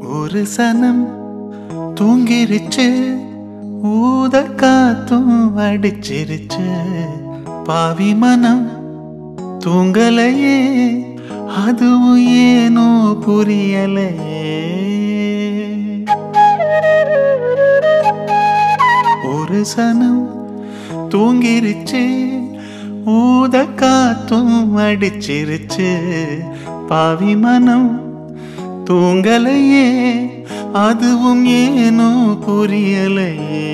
ஒரு சனம் தூங்கிருச்சு ஊத காத்தும் அடிச்சிருச்சு பாவி மனம் தூங்கலையே அதுவும் ஏனோ புரியலையே ஒரு சனம் தூங்கிருச்சு ஊத காத்தும் அடிச்சிருச்சு பாவி மனம் தூங்கலையே அதுவும் ஏனோ புரியலையே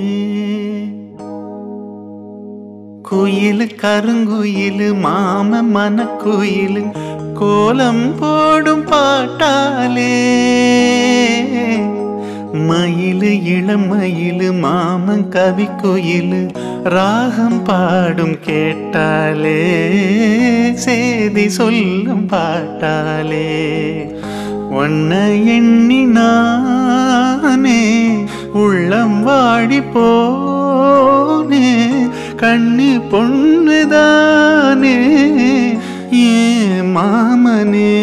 குயில் கருங்குயில் மாம மனக்குயில் கோலம் போடும் பாட்டாலே மயிலு இளமயிலு மாமன் கவி குயில் ராகம் பாடும் கேட்டாலே சேதி சொல்லும் பாட்டாலே உன்னை எண்ணி நானே உள்ளம் வாடி போனே கண்ணி பொண்ணுதானே ஏ மாமனே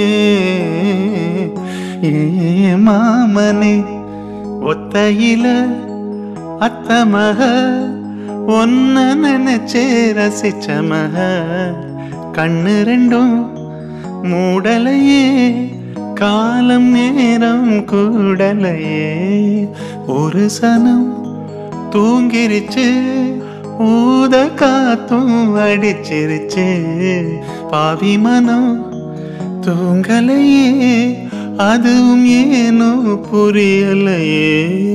ஏ மாமனே ஒத்தையில அத்த மக ஒன்ன நினைச்சே ரசிச்ச மக கண்ணு ரெண்டும் மூடலையே காலம் நேரம் கூடலையே ஒரு சனம் தூங்கிருச்சு ஊத காத்தும் அடிச்சிருச்சு பாவி மனம் தூங்கலையே அதுவும் ஏனோ புரியலையே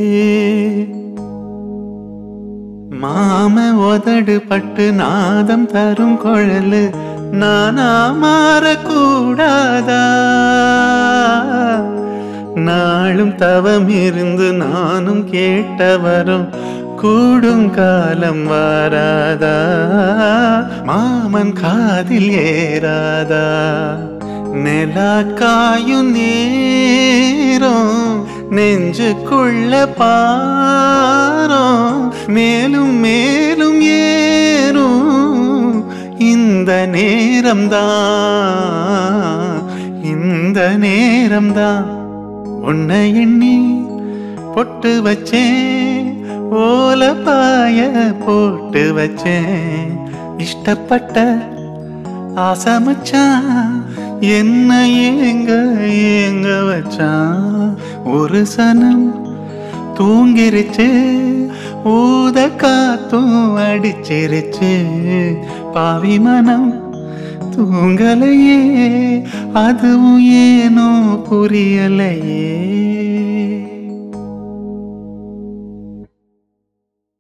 மாம உதடு பட்டு நாதம் தரும் குழலு நானா மாறக்கூடாதா நாளும் தவம் இருந்து நானும் கேட்ட வரும் கூடும் காலம் வாராதா மாமன் காதில் ஏறாதா நிலா காயும் நேரம் நெஞ்சுக்குள்ள பாரம் மேலும் மேலும் ஏறும் இந்த நேரம்தான் இந்த நேரம்தான் உன்னை எண்ணி பொட்டு வச்சேன் ஓல பாய போட்டு வச்சேன் இஷ்டப்பட்ட ஆசமச்சான் என்ன ஏங்க ஏங்க வச்சான் ஒரு சனம் தூங்கிருச்சு ஊத காத்தும் அடிச்சிருச்சு பாவி மனம் தூங்கலையே அதுவும் ஏனோ புரியலையே